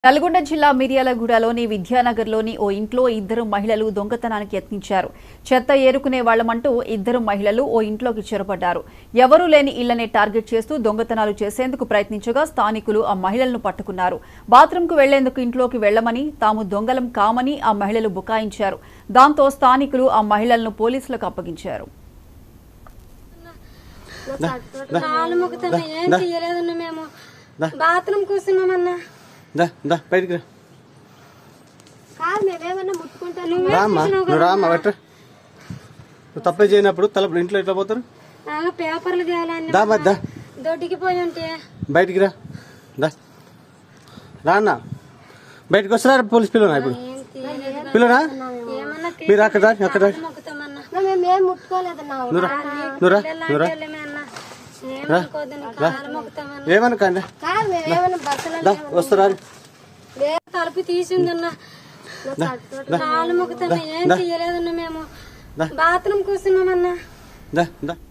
నల్గొండ జిల్లా మిర్యాలగూడలోని విద్యానగర్లోని ఓ ఇంట్లో ఇద్దరు మహిళలు దొంగతనానికి యత్నించారు చెత్త ఏరుకునే వాళ్లమంటూ ఇద్దరు మహిళలు ఓ ఇంట్లోకి చొరబడ్డారు ఎవరూ లేని ఇళ్లనే టార్గెట్ చేస్తూ దొంగతనాలు చేసేందుకు ప్రయత్నించగా స్థానికులు ఆ మహిళలను పట్టుకున్నారు బాత్రూంకు వెళ్లేందుకు ఇంట్లోకి వెళ్లమని తాము దొంగలం కామని ఆ మహిళలు బుకాయించారు దాంతో స్థానికులు ఆ మహిళలను పోలీసులకు అప్పగించారు కాలు మొక్కుతున్నా ఏం చేయలేదన్నా మేము బాత్రూమ్ కూర్చున్నామన్నా దా దా బయటికి రా కాదు మేమేమన్నా ముట్టుకుంటాను రామ్మా నువ్వు రామ్మా బయట నువ్వు తప్పే చేయనప్పుడు తలపు ఇంట్లో ఎట్లా పోతారు పేపర్లు తేయాలని దా మరి దా దొడ్డికి పోయి ఉంటే బయటికి రా దా రా అన్న బయటకు వస్తారా పోలీస్ పిల్లనా ఇప్పుడు ఏం తీయలేదు పిల్లనా ఏమన్నా మీరు అక్కడ రా అక్కడ రా మొక్కుతామన్నా మేమేం ముట్టుకోలేదన్నా నువ్వు రా నువ్వు రా నువ్వు రా వెళ్ళమన్నా ఏమనుకోదని కాలు మొక్కుతామన్నా ఏమనకండి కాదు మేమేమన్నా బస్సులో దా వస్తారా తలుపు తీసిందన్నా కాలు మొక్కుతున్నా ఏం చేయలేదన్నా మేము బాత్రూమ్ కూర్చున్నామన్నా దా దా